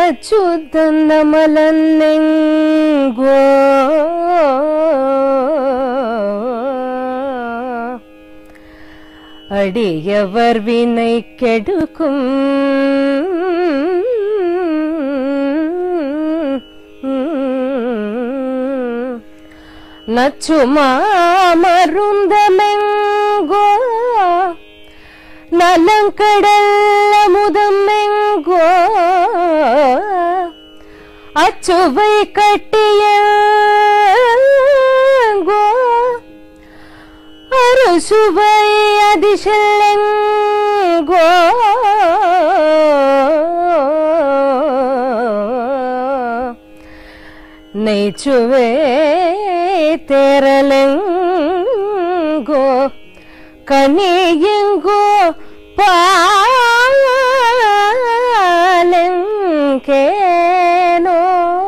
அச்சுதன்னமலன்னெங்கோ அடியவர் வினை கெடுக்கும் நச்சுமாமருந்தமெங்கோ நலங்கடல் அமுதமெங்கோ அச்சுவை கட்டியங்கோ அறுசுவை அதிசல்லெங்கோ நெய்ச்சுவே தேரலெங்கோ கனியெங்கோ பாலெங்கேனோ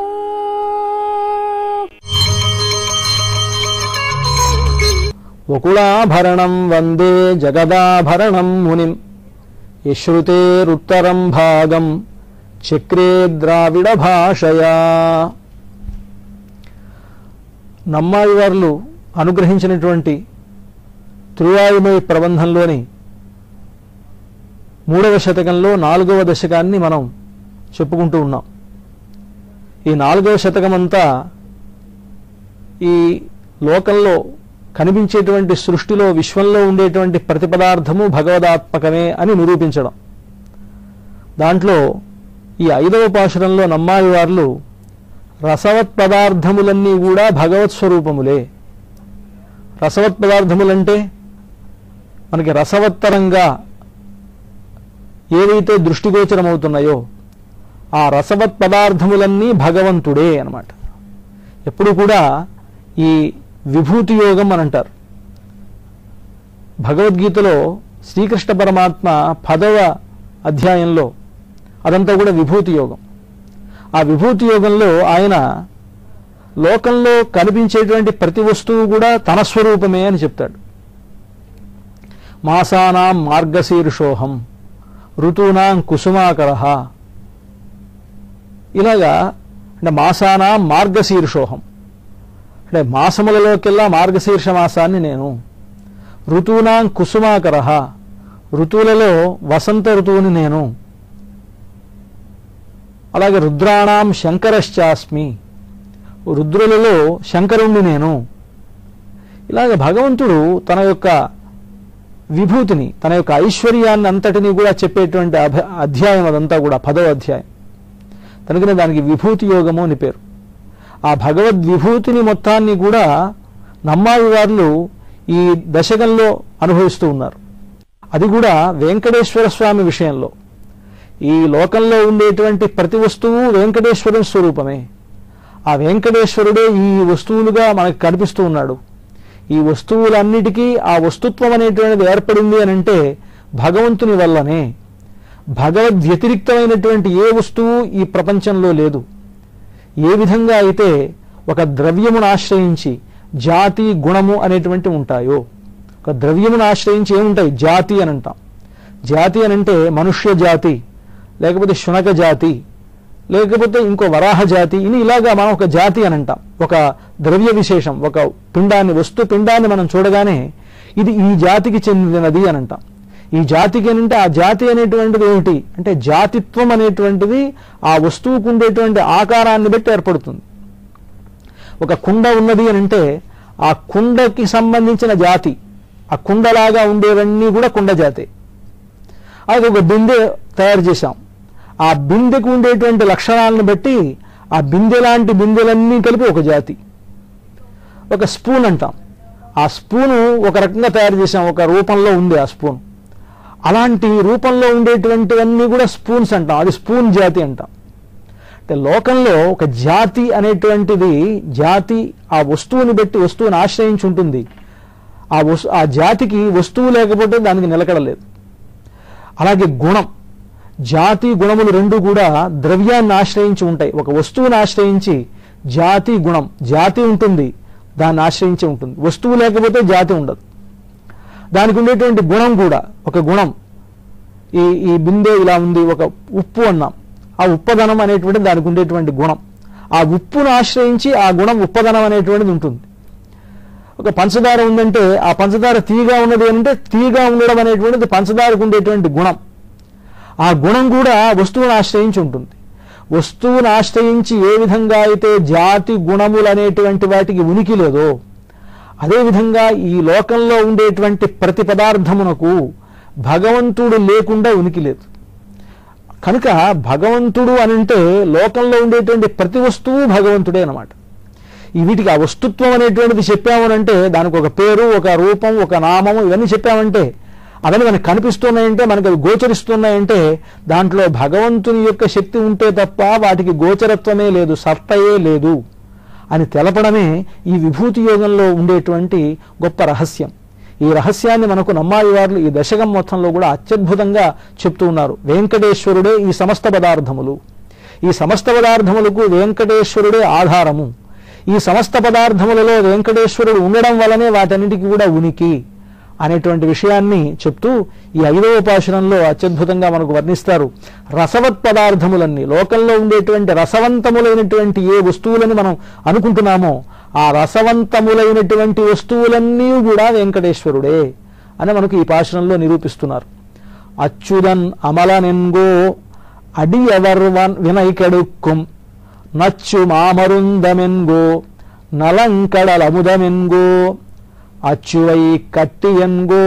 వకుళాభరణం వందే జగదాభరణం మునిం యశ్రుతేరుత్తరం భాగం చక్రే ద్రావిడ భాషయా నమ్మాయివార్లు అనుగ్రహించినటువంటి తిరువాయుమయ ప్రబంధంలోని మూడవ శతకంలో నాలుగవ దశకాన్ని మనం చెప్పుకుంటూ ఉన్నాం ఈ నాలుగవ శతకమంతా ఈ లోకంలో కనిపించేటువంటి సృష్టిలో విశ్వంలో ఉండేటువంటి ప్రతి పదార్థము భగవదాత్మకమే అని నిరూపించడం దాంట్లో ఈ ఐదవ పాశురంలో నమ్మాయి వార్లు రసవత్ పదార్థములన్నీ కూడా భగవత్ స్వరూపములే రసవత్ పదార్థములంటే మనకి రసవత్తరంగా ఏవైతే దృష్టిగోచరమవుతున్నాయో ఆ రసవత్ పదార్థములన్నీ భగవంతుడే అన్నమాట ఎప్పుడు కూడా ఈ విభూతి యోగం అని అంటారు భగవద్గీతలో శ్రీకృష్ణ పరమాత్మ పదవ అధ్యాయంలో అదంతా కూడా విభూతి యోగం ఆ విభూతి యోగంలో ఆయన లోకంలో కనిపించేటువంటి ప్రతి వస్తువు కూడా తన స్వరూపమే అని చెప్తాడు మాసానాం మార్గశీర్షోహం ఋతూనాం కుసుమాకర ఇలాగా అంటే మాసానాం మార్గశీర్షోహం అంటే మాసములలోకెల్లా మార్గశీర్ష మాసాన్ని నేను ఋతూనాం కుసుమాకర ఋతువులలో వసంత ఋతువుని నేను అలాగే రుద్రాణం శంకరశ్చాస్మి రుద్రులలో శంకరుణ్ణి నేను ఇలాగ భగవంతుడు తన యొక్క విభూతిని తన యొక్క ఐశ్వర్యాన్ని అంతటినీ కూడా చెప్పేటువంటి అభ అధ్యాయం అదంతా కూడా పదవ అధ్యాయం కనుకనే దానికి విభూతి యోగము అని పేరు ఆ భగవద్ విభూతిని మొత్తాన్ని కూడా నమ్మావి వార్లు ఈ దశకంలో అనుభవిస్తూ ఉన్నారు అది కూడా వెంకటేశ్వర స్వామి విషయంలో ఈ లోకంలో ఉండేటువంటి ప్రతి వస్తువు వెంకటేశ్వరం స్వరూపమే ఆ వెంకటేశ్వరుడే ఈ వస్తువులుగా మనకు కనిపిస్తూ ఉన్నాడు ఈ వస్తువులన్నిటికీ ఆ వస్తుత్వం అనేటువంటిది ఏర్పడింది అని అంటే భగవంతుని వల్లనే భగవద్ వ్యతిరిక్తమైనటువంటి ఏ వస్తువు ఈ ప్రపంచంలో లేదు ఏ విధంగా అయితే ఒక ద్రవ్యమును ఆశ్రయించి జాతి గుణము అనేటువంటి ఉంటాయో ఒక ద్రవ్యమును ఆశ్రయించి ఏముంటాయి జాతి అని అంటాం జాతి అని అంటే మనుష్య జాతి లేకపోతే శునక జాతి లేకపోతే ఇంకో వరాహ జాతి ఇది ఇలాగా మనం ఒక జాతి అని అంటాం ఒక ద్రవ్య విశేషం ఒక పిండాన్ని వస్తు పిండాన్ని మనం చూడగానే ఇది ఈ జాతికి చెందినది అని అంటాం ఈ జాతికి అని అంటే ఆ జాతి అనేటువంటిది ఏమిటి అంటే జాతిత్వం అనేటువంటిది ఆ వస్తువుకు ఉండేటువంటి ఆకారాన్ని బట్టి ఏర్పడుతుంది ఒక కుండ ఉన్నది అని అంటే ఆ కుండకి సంబంధించిన జాతి ఆ కుండలాగా ఉండేవన్నీ కూడా కుండ జాతే అది ఒక బిందె తయారు చేశాం ఆ బిందెకు ఉండేటువంటి లక్షణాలను బట్టి ఆ బిందె లాంటి బిందెలన్నీ కలిపి ఒక జాతి ఒక స్పూన్ అంటాం ఆ స్పూను ఒక రకంగా తయారు చేసాం ఒక రూపంలో ఉంది ఆ స్పూన్ అలాంటి రూపంలో ఉండేటువంటివన్నీ కూడా స్పూన్స్ అంటాం అది స్పూన్ జాతి అంటాం అంటే లోకంలో ఒక జాతి అనేటువంటిది జాతి ఆ వస్తువుని బట్టి వస్తువుని ఆశ్రయించి ఉంటుంది ఆ వస్తు ఆ జాతికి వస్తువు లేకపోతే దానికి నిలకడలేదు అలాగే గుణం జాతి గుణములు రెండు కూడా ద్రవ్యాన్ని ఆశ్రయించి ఉంటాయి ఒక వస్తువుని ఆశ్రయించి జాతి గుణం జాతి ఉంటుంది దాన్ని ఆశ్రయించి ఉంటుంది వస్తువు లేకపోతే జాతి ఉండదు దానికి ఉండేటువంటి గుణం కూడా ఒక గుణం ఈ ఈ బిందె ఇలా ఉంది ఒక ఉప్పు అన్నాం ఆ ఉప్పదనం అనేటువంటిది దానికి ఉండేటువంటి గుణం ఆ ఉప్పును ఆశ్రయించి ఆ గుణం ఉప్పదనం అనేటువంటిది ఉంటుంది ఒక పంచదార ఉందంటే ఆ పంచదార తీగా ఉన్నది అంటే తీగా ఉండడం అనేటువంటిది పంచదారకు ఉండేటువంటి గుణం ఆ గుణం కూడా వస్తువును ఆశ్రయించి ఉంటుంది వస్తువును ఆశ్రయించి ఏ విధంగా అయితే జాతి గుణములు అనేటువంటి వాటికి ఉనికి లేదో అదేవిధంగా ఈ లోకంలో ఉండేటువంటి ప్రతి పదార్థమునకు భగవంతుడు లేకుండా ఉనికి లేదు కనుక భగవంతుడు అని అంటే లోకంలో ఉండేటువంటి ప్రతి వస్తువు భగవంతుడే అన్నమాట ఈ వీటికి ఆ వస్తుత్వం అనేటువంటిది చెప్పామనంటే దానికి ఒక పేరు ఒక రూపం ఒక నామము ఇవన్నీ చెప్పామంటే అవన్నీ మనకు కనిపిస్తున్నాయంటే మనకు అవి గోచరిస్తున్నాయంటే దాంట్లో భగవంతుని యొక్క శక్తి ఉంటే తప్ప వాటికి గోచరత్వమే లేదు సత్తయే లేదు అని తెలపడమే ఈ విభూతి యోగంలో ఉండేటువంటి గొప్ప రహస్యం ఈ రహస్యాన్ని మనకు నమ్మాయి వారు ఈ దశకం మొత్తంలో కూడా అత్యద్భుతంగా చెప్తూ ఉన్నారు వెంకటేశ్వరుడే ఈ సమస్త పదార్థములు ఈ సమస్త పదార్థములకు వెంకటేశ్వరుడే ఆధారము ఈ సమస్త పదార్థములలో వెంకటేశ్వరుడు ఉండడం వల్లనే వాటన్నిటికీ కూడా ఉనికి అనేటువంటి విషయాన్ని చెప్తూ ఈ ఐదవ ఉపాసనంలో అత్యద్భుతంగా మనకు వర్ణిస్తారు రసవత్ పదార్థములన్నీ లోకంలో ఉండేటువంటి రసవంతములైనటువంటి ఏ వస్తువులని మనం అనుకుంటున్నామో ఆ రసవంతములైనటువంటి వస్తువులన్నీ కూడా వెంకటేశ్వరుడే అని మనకు ఈ పాశనంలో నిరూపిస్తున్నారు అచ్యుదన్ అమలనెన్గో అడియవర్వన్ వినైకెడుక్కుం నచ్చు మామరుందమెన్గో నలంకడలముదమెన్గో அச்சுவை கட்டியன்கோ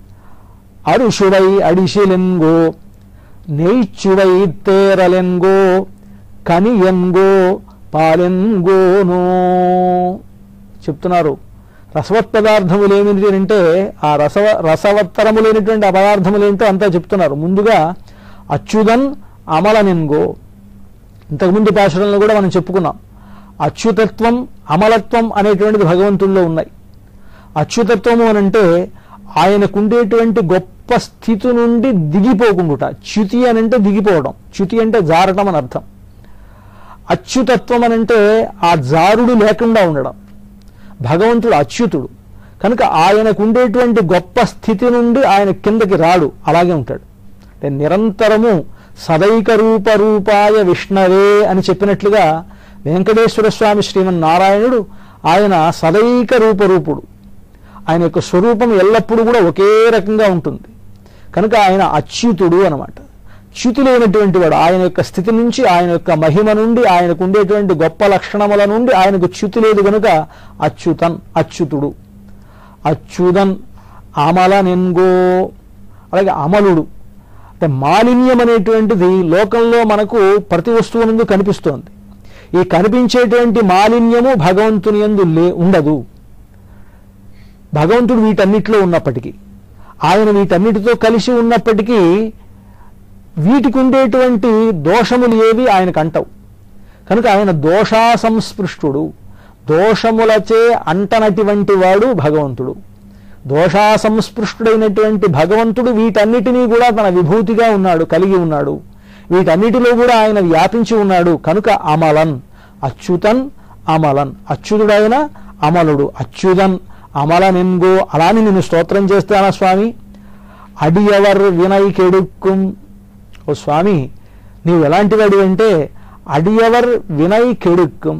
அருசுவை அடிசிலென்கோ நெய்ச்சுவை தேரலென்கோ కనియన్గో పాలెన్గోనో చెప్తున్నారు రసవత్ పదార్థములు ఏమిటి అంటే ఆ రసవ రసవత్తరములైనటువంటి ఆ పదార్థములు ఏంటో అంతా చెప్తున్నారు ముందుగా అచ్యుదన్ అమలనెన్గో ఇంతకుముందు పాశురంలో కూడా మనం చెప్పుకున్నాం అచ్యుతత్వం అమలత్వం అనేటువంటిది భగవంతుల్లో ఉన్నాయి అచ్యుతత్వము అని అంటే ఆయనకుండేటువంటి గొప్ప స్థితి నుండి దిగిపోకుండుట చ్యుతి అని అంటే దిగిపోవడం చ్యుతి అంటే జారటం అని అర్థం అచ్యుతత్వం అని అంటే ఆ జారుడు లేకుండా ఉండడం భగవంతుడు అచ్యుతుడు కనుక ఆయనకు ఉండేటువంటి గొప్ప స్థితి నుండి ఆయన కిందకి రాడు అలాగే ఉంటాడు అంటే నిరంతరము సదైక రూప రూపాయ విష్ణవే అని చెప్పినట్లుగా వెంకటేశ్వర స్వామి శ్రీమన్నారాయణుడు ఆయన సదైక రూపరూపుడు ఆయన యొక్క స్వరూపం ఎల్లప్పుడూ కూడా ఒకే రకంగా ఉంటుంది కనుక ఆయన అచ్యుతుడు అనమాట చ్యుతి లేనటువంటి వాడు ఆయన యొక్క స్థితి నుంచి ఆయన యొక్క మహిమ నుండి ఆయనకు ఉండేటువంటి గొప్ప లక్షణముల నుండి ఆయనకు చ్యుతి లేదు కనుక అచ్యుతన్ అచ్యుతుడు అచ్యుతన్ అమల నెన్గో అలాగే అమలుడు అంటే మాలిన్యం అనేటువంటిది లోకంలో మనకు ప్రతి వస్తువు నందు కనిపిస్తోంది ఈ కనిపించేటువంటి మాలిన్యము భగవంతుని యందు లే ఉండదు భగవంతుడు వీటన్నిటిలో ఉన్నప్పటికీ ఆయన వీటన్నిటితో కలిసి ఉన్నప్పటికీ వీటికి ఉండేటువంటి దోషములు ఏవి ఆయనకు అంటవు కనుక ఆయన దోషా సంస్పృష్టుడు దోషములచే అంటనటువంటి వాడు భగవంతుడు దోషా సంస్పృష్టుడైనటువంటి భగవంతుడు వీటన్నిటినీ కూడా తన విభూతిగా ఉన్నాడు కలిగి ఉన్నాడు వీటన్నిటిలో కూడా ఆయన వ్యాపించి ఉన్నాడు కనుక అమలన్ అచ్యుతన్ అమలన్ అచ్యుతుడైన అమలుడు అచ్యుతన్ అమలనెన్గో అలాని నేను స్తోత్రం చేస్తానా స్వామి అడియవర్ వినయ్ కెడుక్కుం ఓ స్వామి నీవు ఎలాంటి వాడి అంటే అడియవర్ వినయ్ కెడుక్కుం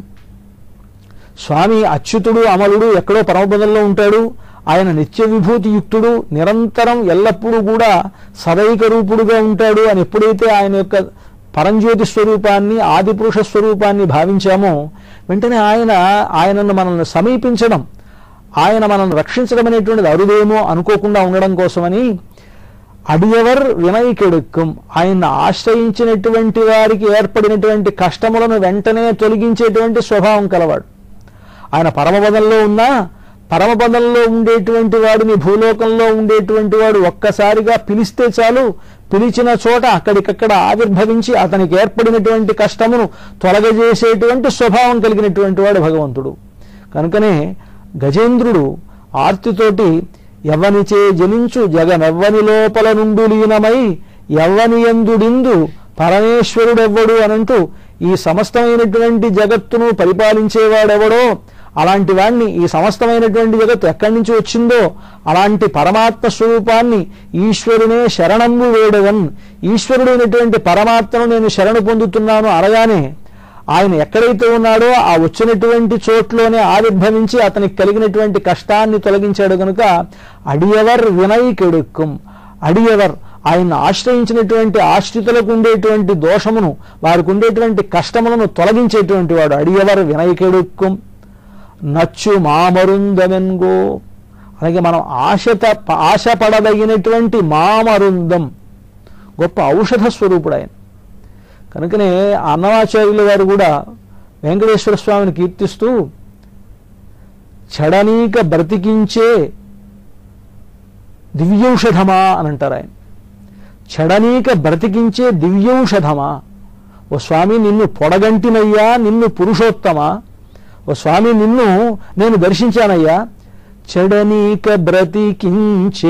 స్వామి అచ్యుతుడు అమలుడు ఎక్కడో పరమపదంలో ఉంటాడు ఆయన నిత్య విభూతి యుక్తుడు నిరంతరం ఎల్లప్పుడూ కూడా సదైక రూపుడుగా ఉంటాడు అని ఎప్పుడైతే ఆయన యొక్క పరంజ్యోతి స్వరూపాన్ని ఆదిపురుష స్వరూపాన్ని భావించామో వెంటనే ఆయన ఆయనను మనల్ని సమీపించడం ఆయన మనల్ని రక్షించడం అనేటువంటిది అరుదేమో అనుకోకుండా ఉండడం కోసమని అడియవర్ వినయకెడుక్కం ఆయన ఆశ్రయించినటువంటి వారికి ఏర్పడినటువంటి కష్టములను వెంటనే తొలగించేటువంటి స్వభావం కలవాడు ఆయన పరమపదంలో ఉన్నా పరమపదంలో ఉండేటువంటి వాడిని భూలోకంలో ఉండేటువంటి వాడు ఒక్కసారిగా పిలిస్తే చాలు పిలిచిన చోట అక్కడికక్కడ ఆవిర్భవించి అతనికి ఏర్పడినటువంటి కష్టమును తొలగజేసేటువంటి స్వభావం కలిగినటువంటి వాడు భగవంతుడు కనుకనే గజేంద్రుడు ఆర్తితోటి ఎవ్వనిచే జనించు జగమెవ్వని లోపల నుండు లీనమై ఎవ్వని ఎందుడిందు పరమేశ్వరుడెవ్వడు అనంటూ ఈ సమస్తమైనటువంటి జగత్తును పరిపాలించేవాడెవడో అలాంటి వాణ్ణి ఈ సమస్తమైనటువంటి జగత్తు ఎక్కడి నుంచి వచ్చిందో అలాంటి పరమాత్మ స్వరూపాన్ని ఈశ్వరునే శరణంబు వేడవన్ ఈశ్వరుడైనటువంటి పరమాత్మను నేను శరణు పొందుతున్నాను అనగానే ఆయన ఎక్కడైతే ఉన్నాడో ఆ వచ్చినటువంటి చోట్లోనే ఆవిర్భవించి అతనికి కలిగినటువంటి కష్టాన్ని తొలగించాడు కనుక అడియవర్ వినయ్ కెడుక్కుం అడియవర్ ఆయన ఆశ్రయించినటువంటి ఆశ్రితులకు ఉండేటువంటి దోషమును వారికి ఉండేటువంటి కష్టములను తొలగించేటువంటి వాడు అడియవర్ వినయ్ కెడుక్కుం నచ్చు మామరుందమెన్గో అలాగే మనం ఆశత ఆశపడదగినటువంటి మామరుందం గొప్ప ఔషధ స్వరూపుడు ఆయన కనుకనే అన్నమాచార్యుల గారు కూడా వెంకటేశ్వర స్వామిని కీర్తిస్తూ చెడనీక బ్రతికించే దివ్యౌషధమా అని అంటారు ఆయన చెడనీక బ్రతికించే దివ్యౌషధమా ఓ స్వామి నిన్ను పొడగంటినయ్యా నిన్ను పురుషోత్తమా ఓ స్వామి నిన్ను నేను దర్శించానయ్యా చెడనీక బ్రతికించే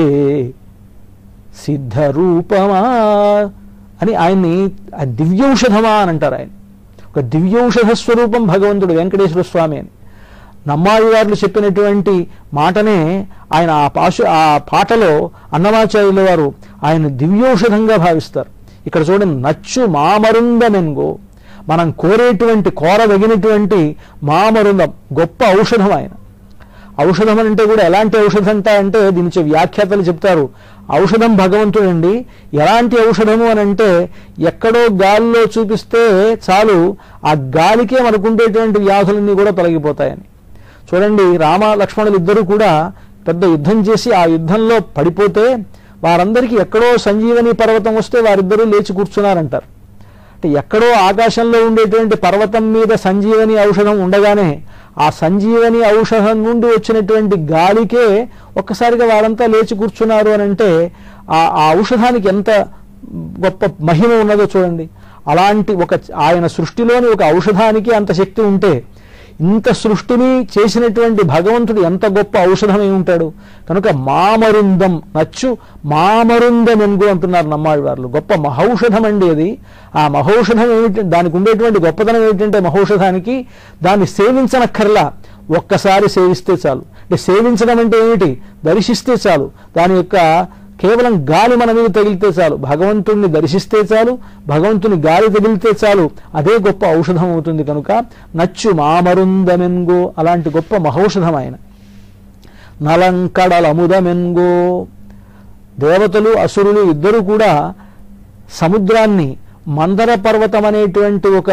సిద్ధరూపమా అని ఆయన్ని ఆ దివ్యౌషధమా అని అంటారు ఆయన ఒక దివ్యౌషధ స్వరూపం భగవంతుడు వెంకటేశ్వర స్వామి అని నమ్మాయి వారు చెప్పినటువంటి మాటనే ఆయన ఆ పాశు ఆ పాటలో అన్నమాచార్యుల వారు ఆయన దివ్యౌషధంగా భావిస్తారు ఇక్కడ చూడండి నచ్చు మామరుందమెన్గో మనం కోరేటువంటి కోరదగినటువంటి మామరుందం గొప్ప ఔషధం ఆయన ఔషధం అంటే కూడా ఎలాంటి ఔషధం అంట అంటే దీని నుంచి వ్యాఖ్యాతలు చెప్తారు ఔషధం భగవంతుడండి ఎలాంటి ఔషధము అని అంటే ఎక్కడో గాలిలో చూపిస్తే చాలు ఆ గాలికే మనకుండేటువంటి వ్యాధులన్నీ కూడా తొలగిపోతాయని చూడండి రామ లక్ష్మణులు ఇద్దరు కూడా పెద్ద యుద్ధం చేసి ఆ యుద్ధంలో పడిపోతే వారందరికీ ఎక్కడో సంజీవని పర్వతం వస్తే వారిద్దరూ లేచి కూర్చున్నారంటారు అంటే ఎక్కడో ఆకాశంలో ఉండేటువంటి పర్వతం మీద సంజీవని ఔషధం ఉండగానే ఆ సంజీవని ఔషధం నుండి వచ్చినటువంటి గాలికే ఒక్కసారిగా వారంతా లేచి కూర్చున్నారు అని అంటే ఆ ఆ ఔషధానికి ఎంత గొప్ప మహిమ ఉన్నదో చూడండి అలాంటి ఒక ఆయన సృష్టిలోని ఒక ఔషధానికి అంత శక్తి ఉంటే ఇంత సృష్టిని చేసినటువంటి భగవంతుడు ఎంత గొప్ప ఔషధమై ఉంటాడు కనుక మామరుందం నచ్చు మామరుందం ఎనుగు అంటున్నారు నమ్మాళ్ళ వారు గొప్ప మహౌషధం అండి అది ఆ మహౌషధం ఏమిటి దానికి ఉండేటువంటి గొప్పతనం ఏమిటంటే మహౌషధానికి దాన్ని సేవించనక్కర్లా ఒక్కసారి సేవిస్తే చాలు అంటే సేవించడం అంటే ఏమిటి దర్శిస్తే చాలు దాని యొక్క కేవలం గాలి మన మీద తగిలితే చాలు భగవంతుణ్ణి దర్శిస్తే చాలు భగవంతుని గాలి తగిలితే చాలు అదే గొప్ప ఔషధం అవుతుంది కనుక నచ్చు మామరుందమెన్గో అలాంటి గొప్ప మహౌషధం ఆయన నలంకడలముదమెన్గో దేవతలు అసురులు ఇద్దరు కూడా సముద్రాన్ని మందర పర్వతం అనేటువంటి ఒక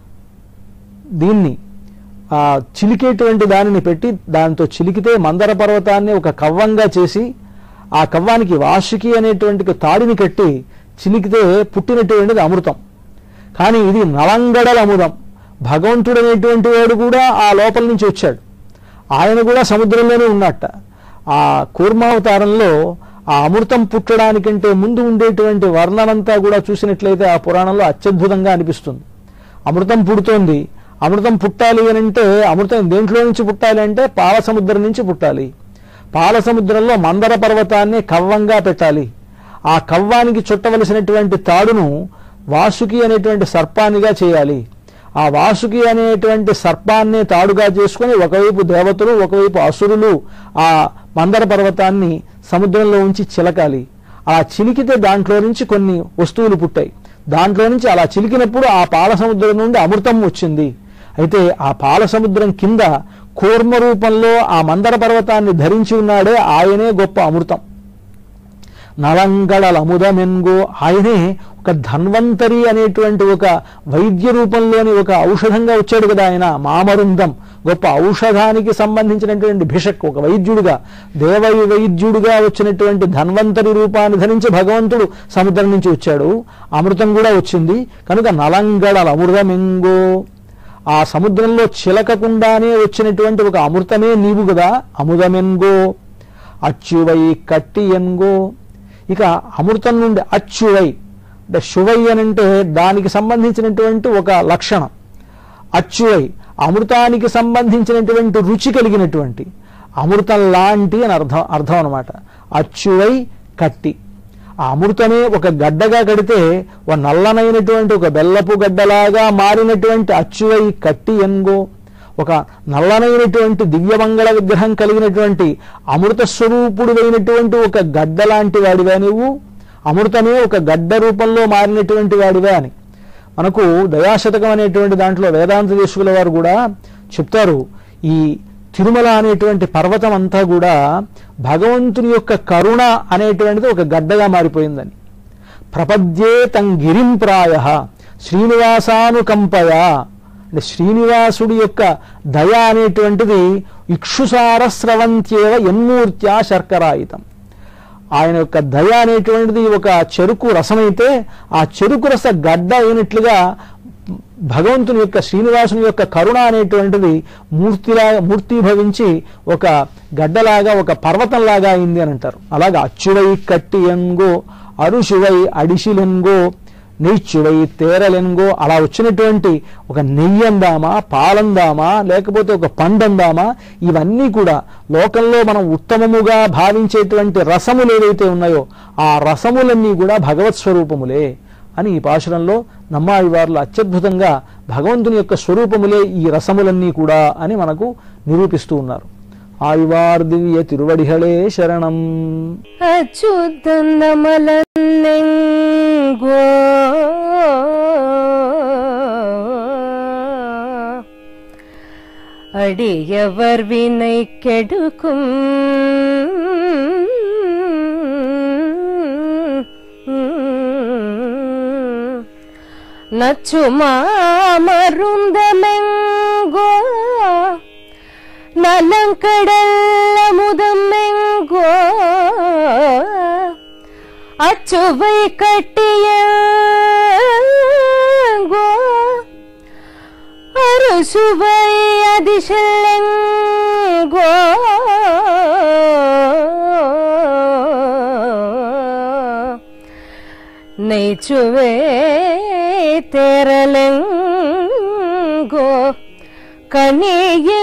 దీన్ని ఆ చిలికేటువంటి దానిని పెట్టి దాంతో చిలికితే మందర పర్వతాన్ని ఒక కవ్వంగా చేసి ఆ కవ్వానికి వాసుకి అనేటువంటి తాడిని కట్టి చిలికితే పుట్టినటువంటిది అమృతం కానీ ఇది నలంగడల అమృతం భగవంతుడు అనేటువంటి వాడు కూడా ఆ లోపల నుంచి వచ్చాడు ఆయన కూడా సముద్రంలోనే ఉన్నట్ట ఆ కూర్మావతారంలో ఆ అమృతం పుట్టడానికంటే ముందు ఉండేటువంటి వర్ణనంతా కూడా చూసినట్లయితే ఆ పురాణంలో అత్యద్భుతంగా అనిపిస్తుంది అమృతం పుడుతోంది అమృతం పుట్టాలి అని అంటే అమృతం దేంట్లో నుంచి పుట్టాలి అంటే పాల సముద్రం నుంచి పుట్టాలి పాల సముద్రంలో మందర పర్వతాన్ని కవ్వంగా పెట్టాలి ఆ కవ్వానికి చుట్టవలసినటువంటి తాడును వాసుకి అనేటువంటి సర్పానిగా చేయాలి ఆ వాసుకి అనేటువంటి సర్పాన్ని తాడుగా చేసుకుని ఒకవైపు దేవతలు ఒకవైపు అసురులు ఆ మందర పర్వతాన్ని సముద్రంలో ఉంచి చిలకాలి అలా చిలికితే దాంట్లో నుంచి కొన్ని వస్తువులు పుట్టాయి దాంట్లో నుంచి అలా చిలికినప్పుడు ఆ పాల సముద్రం నుండి అమృతం వచ్చింది అయితే ఆ పాల సముద్రం కింద కూర్మ రూపంలో ఆ మందర పర్వతాన్ని ధరించి ఉన్నాడే ఆయనే గొప్ప అమృతం నలంగళల అముదమెన్గో ఆయనే ఒక ధన్వంతరి అనేటువంటి ఒక వైద్య రూపంలోని ఒక ఔషధంగా వచ్చాడు కదా ఆయన మామరుందం గొప్ప ఔషధానికి సంబంధించినటువంటి భిషక్ ఒక వైద్యుడిగా దేవ వైద్యుడిగా వచ్చినటువంటి ధన్వంతరి రూపాన్ని ధరించి భగవంతుడు సముద్రం నుంచి వచ్చాడు అమృతం కూడా వచ్చింది కనుక నలంగడల అమృతమెంగో ఆ సముద్రంలో చిలకకుండానే వచ్చినటువంటి ఒక అమృతమే నీవు కదా అమృతమెన్గో అచ్చువై కట్టి ఎన్గో ఇక అమృతం నుండి అచ్చువై అంటే శువై అని అంటే దానికి సంబంధించినటువంటి ఒక లక్షణం అచ్చువై అమృతానికి సంబంధించినటువంటి రుచి కలిగినటువంటి అమృతం లాంటి అని అర్థం అర్థం అనమాట అచ్చువై కట్టి ఆ అమృతమే ఒక గడ్డగా కడితే ఒక నల్లనైనటువంటి ఒక బెల్లపు గడ్డలాగా మారినటువంటి అచ్చువై కట్టి ఎన్గో ఒక నల్లనైనటువంటి దివ్యమంగళ విగ్రహం కలిగినటువంటి అమృత స్వరూపుడువైనటువంటి ఒక గడ్డ లాంటి వాడివా నువ్వు అమృతమే ఒక గడ్డ రూపంలో మారినటువంటి వాడివే అని మనకు దయాశతకం అనేటువంటి దాంట్లో వేదాంత దేశకుల వారు కూడా చెప్తారు ఈ తిరుమల అనేటువంటి పర్వతం అంతా కూడా భగవంతుని యొక్క కరుణ అనేటువంటిది ఒక గడ్డగా మారిపోయిందని ప్రపద్యే తంగిరిం ప్రాయ శ్రీనివాసానుకంపయ అంటే శ్రీనివాసుడి యొక్క దయ అనేటువంటిది ఇక్షుసార స్రవంత్యేవ ఎన్మూర్త్యా శర్కరాయితం ఆయన యొక్క దయ అనేటువంటిది ఒక చెరుకు రసమైతే ఆ చెరుకు రస గడ్డ అయినట్లుగా భగవంతుని యొక్క శ్రీనివాసుని యొక్క కరుణ అనేటువంటిది మూర్తిలా మూర్తిభవించి ఒక గడ్డలాగా ఒక పర్వతంలాగా అయింది అని అంటారు అలాగా అచ్చువై కట్టి ఎంగో అరుషువై అడిశిలెంగో నెయ్చువై తేరలెంగో అలా వచ్చినటువంటి ఒక నెయ్యందామా పాలందామా లేకపోతే ఒక పండందామా ఇవన్నీ కూడా లోకంలో మనం ఉత్తమముగా భావించేటువంటి రసములు ఏవైతే ఉన్నాయో ఆ రసములన్నీ కూడా భగవత్ స్వరూపములే అని ఈ పాశురంలో నమ్మాయి వార్లు అత్యద్భుతంగా భగవంతుని యొక్క స్వరూపములే ఈ రసములన్నీ కూడా అని మనకు నిరూపిస్తూ ఉన్నారు ఆయువార్ దివ్య తిరువడిహళే శరణం அச்சுதன்னமலன்னெங்கோ அடியவர் வினை கெடுக்கும் நச்சுமாமருந்தமெங்கோ நலங்கடல்ல முதமெங்கோ அச்சுவை கட்டியங்கோ அறுசுவை அதிசல்லங்கோ நெய்ச்சுவே தேரலங்கோ கனிய